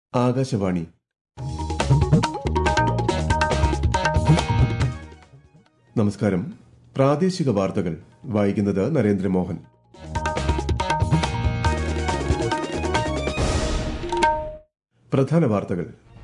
ആകാശവാണി നമസ്കാരം പ്രാദേശിക വാർത്തകൾ വായിക്കുന്നത് നരേന്ദ്രമോഹൻ പ്രധാന വാർത്തകൾ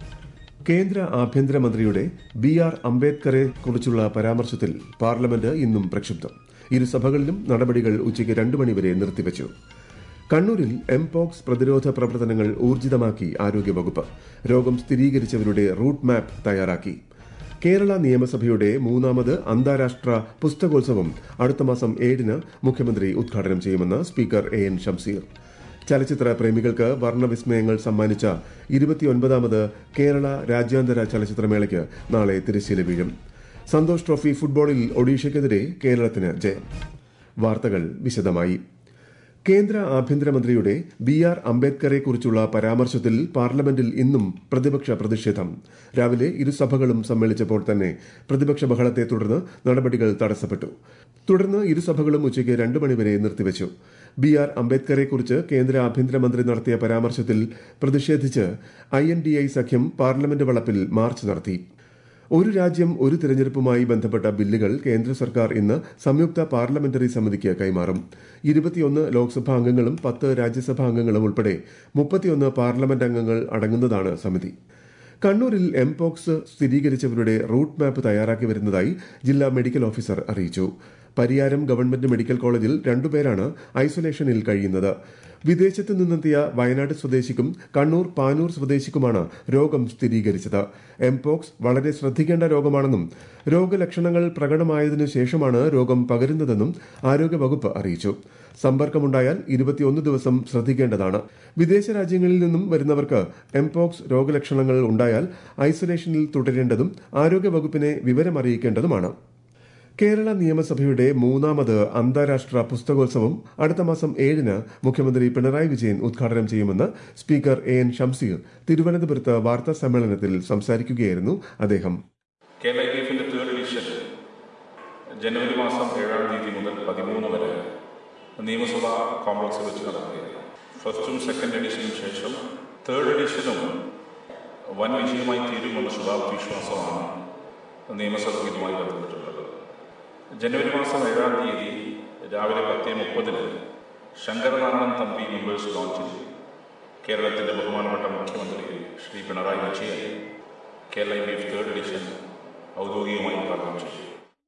കേന്ദ്ര ആഭ്യന്തരമന്ത്രിയുടെ ബി ആർ അംബേദ്കറെ കുറിച്ചുള്ള പരാമർശത്തിൽ പാർലമെന്റ് ഇന്നും പ്രക്ഷുബ്ധം ഇരുസഭകളിലും നടപടികൾ ഉച്ചയ്ക്ക് രണ്ടു മണിവരെ നിർത്തിവച്ചു കണ്ണൂരിൽ എംപോക്സ് പ്രതിരോധ പ്രവർത്തനങ്ങൾ ഊർജിതമാക്കി ആരോഗ്യവകുപ്പ് രോഗം സ്ഥിരീകരിച്ചവരുടെ റൂട്ട് മാപ്പ് തയ്യാറാക്കി കേരള നിയമസഭയുടെ മൂന്നാമത് അന്താരാഷ്ട്ര പുസ്തകോത്സവം അടുത്ത മാസം ഏഴിന് മുഖ്യമന്ത്രി ഉദ്ഘാടനം ചെയ്യുമെന്ന് സ്പീക്കർ എ എൻ ഷംസീർ ചലച്ചിത്ര പ്രേമികൾക്ക് വർണ്ണവിസ്മയങ്ങൾ സമ്മാനിച്ച ഇരുപത്തിയൊൻപതാമത് കേരള രാജ്യാന്തര ചലച്ചിത്രമേളയ്ക്ക് നാളെ തിരശ്ശീല വീഴും സന്തോഷ് ട്രോഫി ഫുട്ബോളിൽ ഒഡീഷയ്ക്കെതിരെ കേരളത്തിന് ജയം വാർത്തകൾ വിശദമായി കേന്ദ്ര ആഭ്യന്തരമന്ത്രിയുടെ ബി ആർ അംബേദ്കറെ കുറിച്ചുള്ള പരാമർശത്തിൽ പാർലമെന്റിൽ ഇന്നും പ്രതിപക്ഷ പ്രതിഷേധം രാവിലെ ഇരുസഭകളും സമ്മേളിച്ചപ്പോൾ തന്നെ പ്രതിപക്ഷ ബഹളത്തെ തുടർന്ന് നടപടികൾ തടസ്സപ്പെട്ടു തുടർന്ന് ഇരുസഭകളും ഉച്ചയ്ക്ക് രണ്ടു മണിവരെ നിർത്തിവച്ചു ബി ആർ അംബേദ്കറെക്കുറിച്ച് കേന്ദ്ര ആഭ്യന്തരമന്ത്രി നടത്തിയ പരാമർശത്തിൽ പ്രതിഷേധിച്ച് ഐ എൻ ഡി ഐ സഖ്യം പാർലമെന്റ് വളപ്പിൽ മാർച്ച് നടത്തി ഒരു രാജ്യം ഒരു തിരഞ്ഞെടുപ്പുമായി ബന്ധപ്പെട്ട ബില്ലുകൾ കേന്ദ്ര സർക്കാർ ഇന്ന് സംയുക്ത പാർലമെന്ററി സമിതിക്ക് കൈമാറും ഇരുപത്തിയൊന്ന് ലോക്സഭാ അംഗങ്ങളും പത്ത് രാജ്യസഭാ അംഗങ്ങളും ഉൾപ്പെടെ മുപ്പത്തിയൊന്ന് പാർലമെന്റ് അംഗങ്ങൾ അടങ്ങുന്നതാണ് സമിതി കണ്ണൂരിൽ എംപോക്സ് സ്ഥിരീകരിച്ചവരുടെ റൂട്ട് മാപ്പ് തയ്യാറാക്കി വരുന്നതായി ജില്ലാ മെഡിക്കൽ ഓഫീസർ അറിയിച്ചു പരിയാരം ഗവൺമെന്റ് മെഡിക്കൽ കോളേജിൽ രണ്ടുപേരാണ് ഐസൊലേഷനിൽ കഴിയുന്നത് വിദേശത്തു നിന്നെത്തിയ വയനാട് സ്വദേശിക്കും കണ്ണൂർ പാനൂർ സ്വദേശിക്കുമാണ് രോഗം സ്ഥിരീകരിച്ചത് എംപോക്സ് വളരെ ശ്രദ്ധിക്കേണ്ട രോഗമാണെന്നും രോഗലക്ഷണങ്ങൾ പ്രകടമായതിനു ശേഷമാണ് രോഗം പകരുന്നതെന്നും ആരോഗ്യവകുപ്പ് അറിയിച്ചു സമ്പർക്കമുണ്ടായാൽ ഇരുപത്തിയൊന്ന് ദിവസം ശ്രദ്ധിക്കേണ്ടതാണ് വിദേശ രാജ്യങ്ങളിൽ നിന്നും വരുന്നവർക്ക് എംപോക്സ് രോഗലക്ഷണങ്ങൾ ഉണ്ടായാൽ ഐസൊലേഷനിൽ തുടരേണ്ടതും ആരോഗ്യവകുപ്പിനെ വിവരമറിയിക്കേണ്ടതുമാണ് കേരള നിയമസഭയുടെ മൂന്നാമത് അന്താരാഷ്ട്ര പുസ്തകോത്സവം അടുത്ത മാസം ഏഴിന് മുഖ്യമന്ത്രി പിണറായി വിജയൻ ഉദ്ഘാടനം ചെയ്യുമെന്ന് സ്പീക്കർ എ എൻ ഷംസീർ തിരുവനന്തപുരത്ത് വാർത്താ സമ്മേളനത്തിൽ സംസാരിക്കുകയായിരുന്നു അദ്ദേഹം കേരള ലീഫിന്റെ തേർഡ് എഡിഷൻ ജനുവരി മാസം ഏഴാം തീയതി മുതൽ പതിമൂന്ന് വരെ നിയമസഭാ കോംപ്ലക്സിൽ വെച്ച് നടക്കുകയാണ് ഫസ്റ്റും സെക്കൻഡ് എഡിഷനും ശേഷം തേർഡ് എഡിഷനും വൻ വിജയമായി തീരുമെന്ന ശുഭാപ്തി വിശ്വാസമാണ് നിയമസഭ ഇതുമായി ബന്ധപ്പെട്ടുള്ളത് ജനുവരി മാസം ഏഴാം തീയതി രാവിലെ പത്ത് മുപ്പതിന് ശങ്കരനാരായണൻ തമ്പി മെമ്പേഴ്സ് ലോഞ്ചിൽ കേരളത്തിൻ്റെ ബഹുമാനപ്പെട്ട മുഖ്യമന്ത്രി Shri Pinarayi Vijayan Kerala leaf third edition ഔദ്യോഗികമായി ഉദ്ഘാടനം ചെയ്യും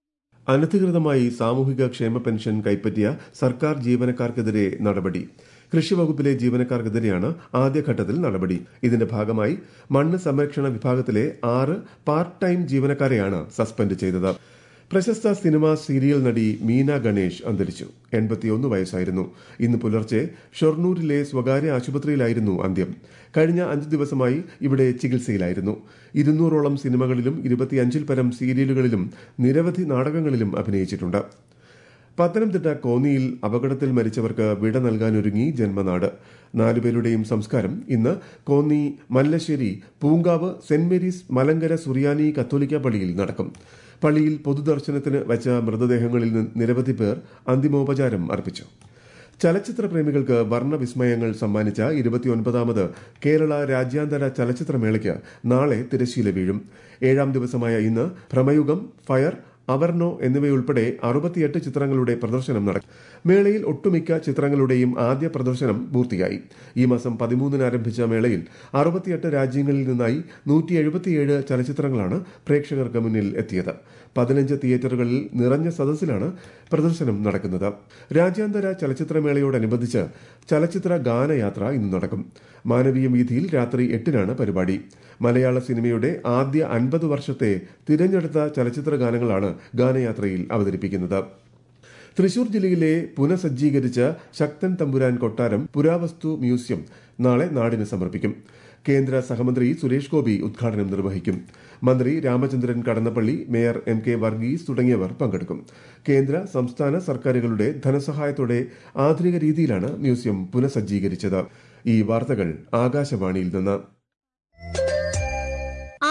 അനധികൃതമായി സാമൂഹിക ക്ഷേമ പെൻഷൻ കൈപ്പറ്റിയ സർക്കാർ ജീവനക്കാർക്കെതിരെ നടപടി കൃഷിവകുപ്പിലെ ജീവനക്കാർക്കെതിരെയാണ് ആദ്യഘട്ടത്തിൽ നടപടി ഇതിന്റെ ഭാഗമായി മണ്ണ് സംരക്ഷണ വിഭാഗത്തിലെ ആറ് പാർട്ട് ടൈം ജീവനക്കാരെയാണ് സസ്പെൻഡ് ചെയ്തത് പ്രശസ്ത സിനിമ സീരിയൽ നടി മീന ഗണേഷ് അന്തരിച്ചു എൺപത്തിയൊന്ന് വയസ്സായിരുന്നു ഇന്ന് പുലർച്ചെ ഷൊർണൂരിലെ സ്വകാര്യ ആശുപത്രിയിലായിരുന്നു അന്ത്യം കഴിഞ്ഞ അഞ്ച് ദിവസമായി ഇവിടെ ചികിത്സയിലായിരുന്നു ഇരുന്നൂറോളം സിനിമകളിലും ഇരുപത്തിയഞ്ചിൽ പരം സീരിയലുകളിലും നിരവധി നാടകങ്ങളിലും അഭിനയിച്ചിട്ടുണ്ട് പത്തനംതിട്ട കോന്നിയിൽ അപകടത്തിൽ മരിച്ചവർക്ക് വിട നൽകാനൊരുങ്ങി ജന്മനാട് നാലുപേരുടെയും സംസ്കാരം ഇന്ന് കോന്നി മല്ലശ്ശേരി പൂങ്കാവ് സെന്റ് മേരീസ് മലങ്കര സുറിയാനി കത്തോലിക്ക പള്ളിയിൽ നടക്കും പള്ളിയിൽ പൊതുദർശനത്തിന് വച്ച മൃതദേഹങ്ങളിൽ നിരവധി പേർ അന്തിമോപചാരം അർപ്പിച്ചു ചലച്ചിത്ര പ്രേമികൾക്ക് വർണ്ണവിസ്മയങ്ങൾ സമ്മാനിച്ച ഇരുപത്തിയൊൻപതാമത് കേരള രാജ്യാന്തര ചലച്ചിത്രമേളയ്ക്ക് നാളെ തിരശ്ശീല വീഴും ഏഴാം ദിവസമായ ഇന്ന് ഭ്രമയുഗം ഫയർ അവർണോ എന്നിവയുൾപ്പെടെ അറുപത്തിയെട്ട് ചിത്രങ്ങളുടെ പ്രദർശനം നടക്കും മേളയിൽ ഒട്ടുമിക്ക ചിത്രങ്ങളുടെയും ആദ്യ പ്രദർശനം പൂർത്തിയായി ഈ മാസം പതിമൂന്നിന് ആരംഭിച്ച മേളയിൽ അറുപത്തിയെട്ട് രാജ്യങ്ങളിൽ നിന്നായി നൂറ്റി എഴുപത്തിയേഴ് ചലച്ചിത്രങ്ങളാണ് പ്രേക്ഷകർക്ക് മുന്നിൽ എത്തിയത് പതിനഞ്ച് തിയേറ്ററുകളിൽ നിറഞ്ഞ സദസ്സിലാണ് പ്രദർശനം നടക്കുന്നത് രാജ്യാന്തര ചലച്ചിത്രമേളയോടനുബന്ധിച്ച് ചലച്ചിത്ര ഗാനയാത്ര ഇന്ന് നടക്കും മാനവീയ വീതിയിൽ രാത്രി എട്ടിനാണ് പരിപാടി മലയാള സിനിമയുടെ ആദ്യ അൻപത് വർഷത്തെ തിരഞ്ഞെടുത്ത ചലച്ചിത്ര ഗാനങ്ങളാണ് ഗാനയാത്രയിൽ അവതരിപ്പിക്കുന്നത് തൃശൂർ ജില്ലയിലെ പുനഃസജ്ജീകരിച്ച ശക്തൻ തമ്പുരാൻ കൊട്ടാരം പുരാവസ്തു മ്യൂസിയം നാളെ നാടിന് സമർപ്പിക്കും കേന്ദ്ര സഹമന്ത്രി സുരേഷ് ഗോപി ഉദ്ഘാടനം നിർവഹിക്കും മന്ത്രി Ramachandran Kadannappally mayor M K Varghese തുടങ്ങിയവർ പങ്കെടുക്കും കേന്ദ്ര സംസ്ഥാന സർക്കാരുകളുടെ ധനസഹായത്തോടെ ആധുനിക രീതിയിലാണ് മ്യൂസിയം പുനഃസജ്ജീകരിച്ചത് ഈ വാർത്തകൾ ആകാശവാണിയിൽ നിന്ന്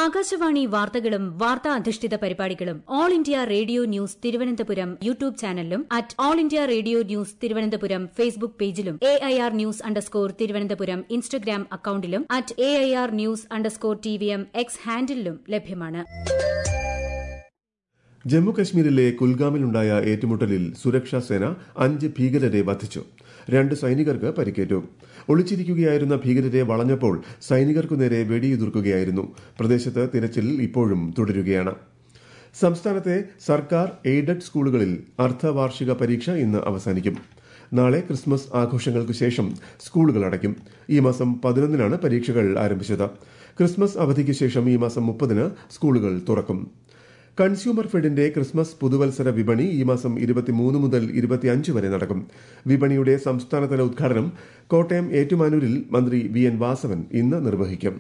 ആകാശവാണി വാർത്തകളും വാർത്താ അധിഷ്ഠിത പരിപാടികളും all India radio news Thiruvananthapuram YouTube ചാനലിലും at all India radio news Thiruvananthapuram Facebook പേജിലും A I R news underscore Thiruvananthapuram Instagram അക്കൌണ്ടിലും at A I R news underscore T V M X ഹാൻഡിലും ലഭ്യമാണ് ജമ്മുകശ്മീരിലെ കുൽഗാമിലുണ്ടായ ഏറ്റുമുട്ടലിൽ സുരക്ഷാ സേന അഞ്ച് ഭീകരരെ വധിച്ചു രണ്ട് സൈനികർക്ക് പരിക്കേറ്റു ഒളിച്ചിരിക്കുകയായിരുന്ന ഭീകരരെ വളഞ്ഞപ്പോൾ സൈനികർക്കു നേരെ വെടിയുതിർക്കുകയായിരുന്നു പ്രദേശത്ത് തിരച്ചിൽ ഇപ്പോഴും തുടരുകയാണ് സംസ്ഥാനത്തെ സർക്കാർ എയ്ഡഡ് സ്കൂളുകളിൽ അർദ്ധവാർഷിക പരീക്ഷ ഇന്ന് അവസാനിക്കും നാളെ ക്രിസ്മസ് ആഘോഷങ്ങൾക്ക് ശേഷം സ്കൂളുകൾ അടയ്ക്കും ഈ മാസം പതിനൊന്നിനാണ് പരീക്ഷകൾ ആരംഭിച്ചത് ക്രിസ്മസ് അവധിക്ക് ശേഷം ഈ മാസം മുപ്പതിന് സ്കൂളുകൾ തുറക്കും കൺസ്യൂമർ ഫെഡിന്റെ ക്രിസ്മസ് പുതുവത്സര വിപണി ഈ മാസം ഇരുപത്തിമൂന്ന് മുതൽ ഇരുപത്തിയഞ്ച് വരെ നടക്കും വിപണിയുടെ സംസ്ഥാനതല ഉദ്ഘാടനം കോട്ടയം ഏറ്റുമാനൂരിൽ മന്ത്രി വി എൻ വാസവൻ ഇന്ന് നിർവഹിക്കും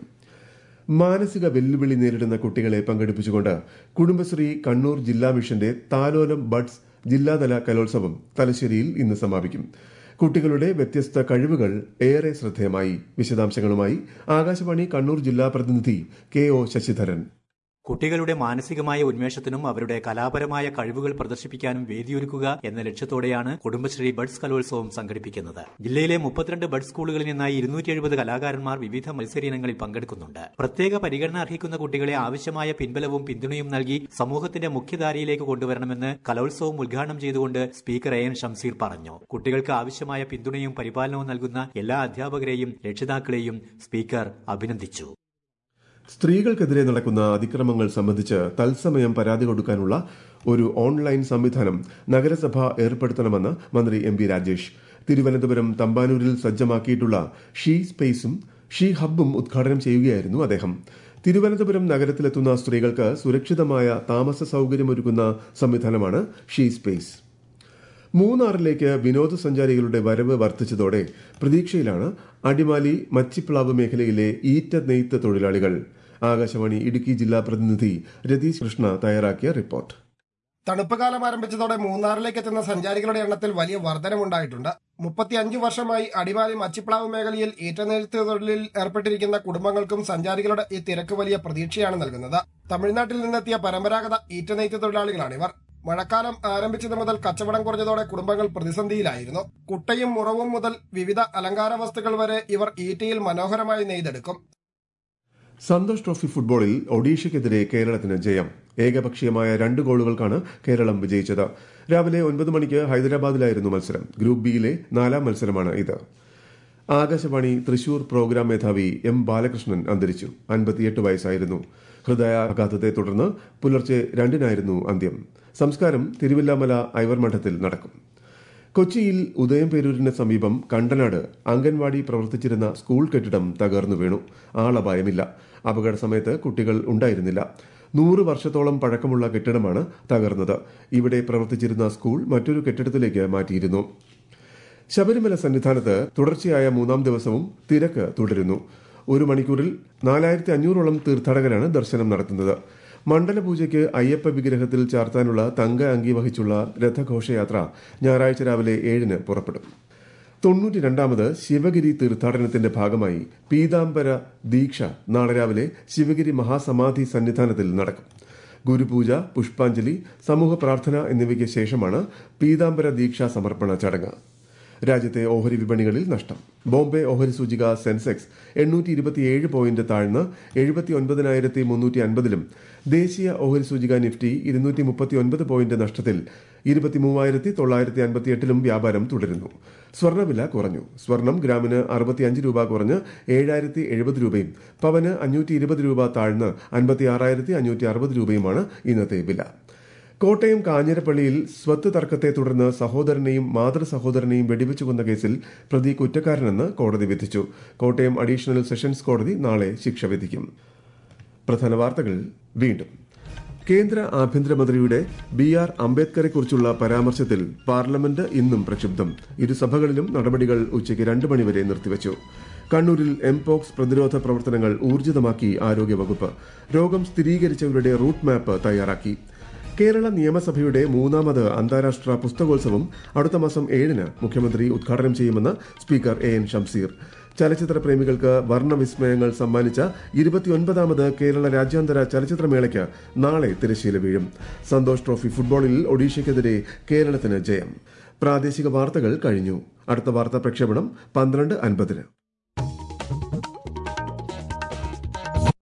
മാനസിക വെല്ലുവിളി നേരിടുന്ന കുട്ടികളെ പങ്കെടുപ്പിച്ചുകൊണ്ട് കുടുംബശ്രീ കണ്ണൂർ ജില്ലാ മിഷന്റെ താലോലം ബഡ്സ് ജില്ലാതല കലോത്സവം തലശ്ശേരിയിൽ ഇന്ന് സമാപിക്കും കുട്ടികളുടെ വ്യത്യസ്ത കഴിവുകൾ ഏറെ ശ്രദ്ധേയമായി വിശദാംശങ്ങളുമായി ആകാശവാണി കണ്ണൂർ ജില്ലാ പ്രതിനിധി കെ ഒ ശശിധരൻ കുട്ടികളുടെ മാനസികമായ ഉന്മേഷത്തിനും അവരുടെ കലാപരമായ കഴിവുകൾ പ്രദർശിപ്പിക്കാനും വേദിയൊരുക്കുക എന്ന ലക്ഷ്യത്തോടെയാണ് കുടുംബശ്രീ ബഡ്സ് കലോത്സവം സംഘടിപ്പിക്കുന്നത് ജില്ലയിലെ മുപ്പത്തിരണ്ട് ബഡ് സ്കൂളുകളിൽ നിന്നായി ഇരുന്നൂറ്റി എഴുപത് കലാകാരന്മാർ വിവിധ മത്സരീനങ്ങളിൽ പങ്കെടുക്കുന്നുണ്ട് പ്രത്യേക പരിഗണന അർഹിക്കുന്ന കുട്ടികളെ ആവശ്യമായ പിൻബലവും പിന്തുണയും നൽകി സമൂഹത്തിന്റെ മുഖ്യധാരയിലേക്ക് കൊണ്ടുവരണമെന്ന് കലോത്സവം ഉദ്ഘാടനം ചെയ്തുകൊണ്ട് സ്പീക്കർ എ എൻ ഷംസീർ പറഞ്ഞു കുട്ടികൾക്ക് ആവശ്യമായ പിന്തുണയും പരിപാലനവും നൽകുന്ന എല്ലാ അധ്യാപകരെയും രക്ഷിതാക്കളെയും സ്പീക്കർ അഭിനന്ദിച്ചു സ്ത്രീകൾക്കെതിരെ നടക്കുന്ന അതിക്രമങ്ങൾ സംബന്ധിച്ച് തത്സമയം പരാതി കൊടുക്കാനുള്ള ഒരു ഓൺലൈൻ സംവിധാനം നഗരസഭ ഏർപ്പെടുത്തണമെന്ന് മന്ത്രി എം പി രാജേഷ് തിരുവനന്തപുരം തമ്പാനൂരിൽ സജ്ജമാക്കിയിട്ടുള്ള ഷീ സ്പേസും ഷീ ഹബ്ബും ഉദ്ഘാടനം ചെയ്യുകയായിരുന്നു അദ്ദേഹം തിരുവനന്തപുരം നഗരത്തിലെത്തുന്ന സ്ത്രീകൾക്ക് സുരക്ഷിതമായ താമസ സൌകര്യമൊരുക്കുന്ന സംവിധാനമാണ് ഷീ സ്പേസ് മൂന്നാറിലേക്ക് വിനോദസഞ്ചാരികളുടെ വരവ് വർദ്ധിച്ചതോടെ പ്രതീക്ഷയിലാണ് അടിമാലി മച്ചിപ്ലാവ് മേഖലയിലെ ഈറ്റ നെയ്ത്ത് തൊഴിലാളികൾ ആകാശവാണി ഇടുക്കി ജില്ലാ പ്രതിനിധി രതീഷ് കൃഷ്ണ തയ്യാറാക്കിയ റിപ്പോർട്ട് തണുപ്പ് കാലം ആരംഭിച്ചതോടെ മൂന്നാറിലേക്ക് എത്തുന്ന സഞ്ചാരികളുടെ എണ്ണത്തിൽ വലിയ വർധനമുണ്ടായിട്ടുണ്ട് മുപ്പത്തിയഞ്ച് വർഷമായി അടിമാലി മച്ചിപ്ലാവ് മേഖലയിൽ ഈറ്റനെഴുത്ത് തൊഴിലിൽ ഏർപ്പെട്ടിരിക്കുന്ന കുടുംബങ്ങൾക്കും സഞ്ചാരികളുടെ ഈ തിരക്ക് വലിയ പ്രതീക്ഷയാണ് നൽകുന്നത് തമിഴ്നാട്ടിൽ നിന്നെത്തിയ പരമ്പരാഗത ഈറ്റനെയ്ത്ത് തൊഴിലാളികളാണിവർ മഴക്കാലം ആരംഭിച്ചത് മുതൽ കച്ചവടം കുറഞ്ഞതോടെ കുടുംബങ്ങൾ പ്രതിസന്ധിയിലായിരുന്നു കുട്ടയും മുറവും മുതൽ വിവിധ അലങ്കാര വസ്തുക്കൾ വരെ ഇവർ ഈറ്റയിൽ മനോഹരമായി നെയ്തെടുക്കും സന്തോഷ് ട്രോഫി ഫുട്ബോളിൽ ഒഡീഷയ്ക്കെതിരെ കേരളത്തിന് ജയം ഏകപക്ഷീയമായ രണ്ട് ഗോളുകൾക്കാണ് കേരളം വിജയിച്ചത് രാവിലെ ഒൻപത് മണിക്ക് ഹൈദരാബാദിലായിരുന്നു മത്സരം ഗ്രൂപ്പ് ബിയിലെ നാലാം മത്സരമാണ് ഇത് ആകാശവാണി തൃശൂർ പ്രോഗ്രാം മേധാവി എം ബാലകൃഷ്ണൻ അന്തരിച്ചു അൻപത്തിയെട്ട് വയസ്സായിരുന്നു ഹൃദയാഘാതത്തെ തുടർന്ന് പുലർച്ചെ രണ്ടിനായിരുന്നു അന്ത്യം സംസ്കാരം തിരുവില്ലാമല ഐവർമഠത്തിൽ നടക്കും കൊച്ചിയിൽ ഉദയംപേരൂരിന് സമീപം കണ്ടനാട് അംഗൻവാടി പ്രവർത്തിച്ചിരുന്ന സ്കൂൾ കെട്ടിടം തകർന്നു വീണു ആളപായമില്ല അപകട സമയത്ത് കുട്ടികൾ ഉണ്ടായിരുന്നില്ല നൂറ് വർഷത്തോളം പഴക്കമുള്ള കെട്ടിടമാണ് തകർന്നത് ഇവിടെ പ്രവർത്തിച്ചിരുന്ന സ്കൂൾ മറ്റൊരു കെട്ടിടത്തിലേക്ക് മാറ്റിയിരുന്നു ശബരിമല സന്നിധാനത്ത് തുടർച്ചയായ മൂന്നാം ദിവസവും തിരക്ക് തുടരുന്നു ഒരു മണിക്കൂറിൽ നാലായിരത്തി അഞ്ഞൂറോളം തീർത്ഥാടകരാണ് ദർശനം നടത്തുന്നത് മണ്ഡലപൂജയ്ക്ക് അയ്യപ്പ വിഗ്രഹത്തിൽ ചാർത്താനുള്ള തങ്ക അങ്കി വഹിച്ചുള്ള രഥഘോഷയാത്ര ഞായറാഴ്ച രാവിലെ ഏഴിന് പുറപ്പെടും തൊണ്ണൂറ്റി രണ്ടാമത് ശിവഗിരി തീർത്ഥാടനത്തിന്റെ ഭാഗമായി പീതാംബര ദീക്ഷ നാളെ രാവിലെ ശിവഗിരി മഹാസമാധി സന്നിധാനത്തിൽ നടക്കും ഗുരുപൂജ പുഷ്പാഞ്ജലി സമൂഹ പ്രാർത്ഥന എന്നിവയ്ക്ക് ശേഷമാണ് പീതാംബര ദീക്ഷാ സമർപ്പണ ചടങ്ങ് രാജ്യത്തെ ഓഹരി വിപണികളിൽ നഷ്ടം ബോംബെ ഓഹരി സൂചിക സെൻസെക്സ് എണ്ണൂറ്റി ഇരുപത്തിയേഴ് പോയിന്റ് താഴ്ന്ന് എഴുപത്തി ഒൻപതിനായിരത്തി മുന്നൂറ്റി അൻപതിലും ദേശീയ ഓഹരി സൂചിക നിഫ്റ്റി ഇരുന്നൂറ്റി മുപ്പത്തി ഒൻപത് പോയിന്റ് നഷ്ടത്തിൽ ഇരുപത്തി മൂവായിരത്തി തൊള്ളായിരത്തി അൻപത്തിയെട്ടിലും വ്യാപാരം തുടരുന്നു സ്വർണ്ണവില കുറഞ്ഞു സ്വർണം ഗ്രാമിന് അറുപത്തിയഞ്ച് രൂപ കുറഞ്ഞ് ഏഴായിരത്തി എഴുപത് രൂപയും പവന് അഞ്ഞൂറ്റി ഇരുപത് രൂപ താഴ്ന്ന് അൻപത്തി ആറായിരത്തി അഞ്ഞൂറ്റി അറുപത് രൂപയുമാണ് ഇന്നത്തെ വില കോട്ടയം കാഞ്ഞിരപ്പള്ളിയിൽ സ്വത്ത് തർക്കത്തെ തുടർന്ന് സഹോദരനെയും മാതൃ സഹോദരനെയും വെടിവെച്ചു കൊന്ന കേസിൽ പ്രതി കുറ്റക്കാരനെന്ന് കോടതി വിധിച്ചു കോട്ടയം അഡീഷണൽ സെഷൻസ് കോടതി നാളെ ശിക്ഷ വിധിക്കും പ്രധാന വാർത്തകൾ വീണ്ടും കേന്ദ്ര ആഭ്യന്തരമന്ത്രിയുടെ ബി ആർ അംബേദ്കറെക്കുറിച്ചുള്ള പരാമർശത്തിൽ പാർലമെന്റ് ഇന്നും പ്രക്ഷുബ്ധം ഇരുസഭകളിലും നടപടികൾ ഉച്ചയ്ക്ക് രണ്ട് മണിവരെ നിർത്തിവച്ചു കണ്ണൂരിൽ എംപോക്സ് പ്രതിരോധ പ്രവർത്തനങ്ങൾ ഊർജിതമാക്കി ആരോഗ്യവകുപ്പ് രോഗം സ്ഥിരീകരിച്ചവരുടെ റൂട്ട് മാപ്പ് തയ്യാറാക്കി കേരള നിയമസഭയുടെ മൂന്നാമത് അന്താരാഷ്ട്ര പുസ്തകോത്സവം അടുത്ത മാസം ഏഴിന് മുഖ്യമന്ത്രി ഉദ്ഘാടനം ചെയ്യുമെന്ന് സ്പീക്കർ എ എൻ ഷംസീർ ചലച്ചിത്ര പ്രേമികൾക്ക് വർണ്ണവിസ്മയങ്ങൾ സമ്മാനിച്ച ഇരുപത്തിയൊൻപതാമത് കേരള രാജ്യാന്തര ചലച്ചിത്രമേളയ്ക്ക് നാളെ തിരശ്ശീല വീഴും സന്തോഷ് ട്രോഫി ഫുട്ബോളിൽ ഒഡീഷയ്ക്കെതിരെ കേരളത്തിന് ജയം പ്രാദേശിക വാർത്തകൾ കഴിഞ്ഞു അടുത്ത വാർത്താ പ്രക്ഷേപണം പന്ത്രണ്ട് അൻപതിന്